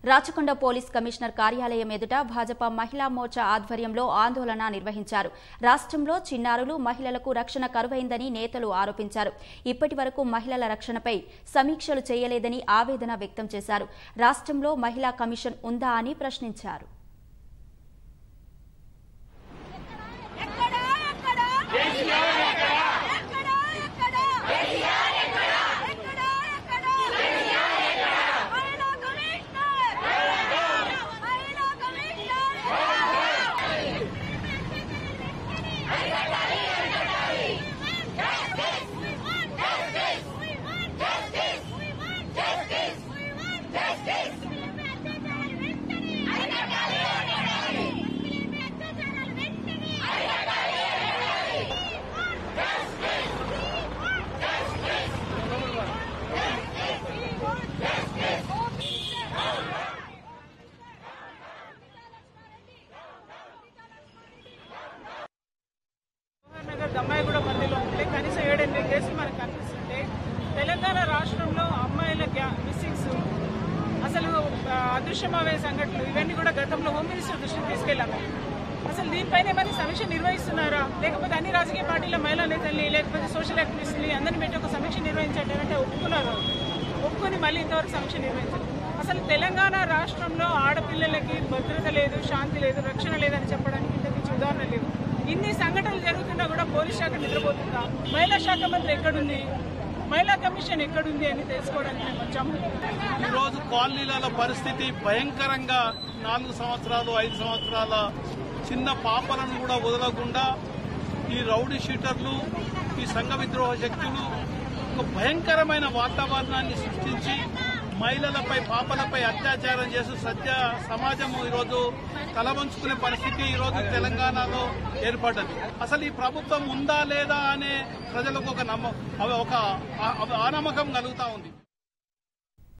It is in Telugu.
రాచకొండ పోలీస్ కమిషనర్ కార్యాలయం ఎదుట భాజపా మహిళా మోర్చా ఆధ్వర్యంలో ఆందోళన నిర్వహించారు రాష్ట్రంలో చిన్నారులు మహిళలకు రక్షణ కరువైందని నేతలు ఆరోపించారు ఇప్పటి వరకు మహిళల రక్షణపై సమీక్షలు చేయలేదని ఆవేదన వ్యక్తం చేశారు రాష్ట్రంలో మహిళా కమిషన్ ఉందా అని ప్రశ్నించారు ఎక్కడా ఎక్కడా కేసీఆర్ ఎక్కడా ఎక్కడా ఎక్కడా కేసీఆర్ ఎక్కడా ఎక్కడా ఎక్కడా కేసీఆర్ ఎక్కడా మహిళా కమిషనర్ మహిళా కమిషనర్ నగర్ దమ్మాయిగూడ పరిధిలో ఉంటే కనీసం ఏడెనిమిది కేసులు మనకు కనిపిస్తుంటే తెలంగాణ రాష్ట్రంలో అమ్మాయిల గ్యా మిస్సింగ్స్ అసలు ఆ, అదృశ్యమయ్యే సంఘటనలు ఇవన్నీ కూడా గతంలో హోమ్ మినిస్టర్ దృష్టికి తీసుకెళ్ళాము అసలు దీనిపైన ఏమైనా సమీక్ష నిర్వహిస్తున్నారా లేకపోతే అన్ని రాజకీయ పార్టీల మహిళా నేతల్ని లేకపోతే సోషల్ యాక్టివిస్ట్ని అందరిని పెట్టి ఒక సమీక్ష నిర్వహించండి అంటే ఒప్పుకున్నారు ఒప్పుకొని మళ్ళీ ఇంతవరకు సమీక్ష నిర్వహించారు అసలు తెలంగాణ రాష్ట్రంలో ఆడపిల్లలకి భద్రత లేదు శాంతి లేదు రక్షణ లేదని చెప్పడానికి ఇంతకు మించి ఉదాహరణ లేదు ఇన్ని సంఘటనలు జరుగుతున్నా కూడా పోలీస్ శాఖ నిద్రపోతుందా మహిళా శాఖ మంత్రి ఎక్కడుంది మహిళా కమిషన్ ఎక్కడుంది అని తెలుసుకోవడానికి మేము వచ్చాము ఈరోజు కాలనీల పరిస్థితి భయంకరంగా నాలుగు సంవత్సరాలు ఐదు సంవత్సరాల చిన్న పాపలను కూడా వదలకుండా ఈ రౌడీ షీటర్లు ఈ సంఘ విద్రోహ శక్తులు ఒక భయంకరమైన వాతావరణాన్ని సృష్టించి మహిళలపై పాపలపై అత్యాచారం చేస్తూ సత్య సమాజము ఈరోజు తలవంచుకునే పరిస్థితి ఈరోజు తెలంగాణలో ఏర్పడ్డది అసలు ఈ ప్రభుత్వం ఉందా లేదా అనే ప్రజలకు ఒక నమ్మ ఒక ఆ- ఆ నమ్మకం కలుగుతా ఉంది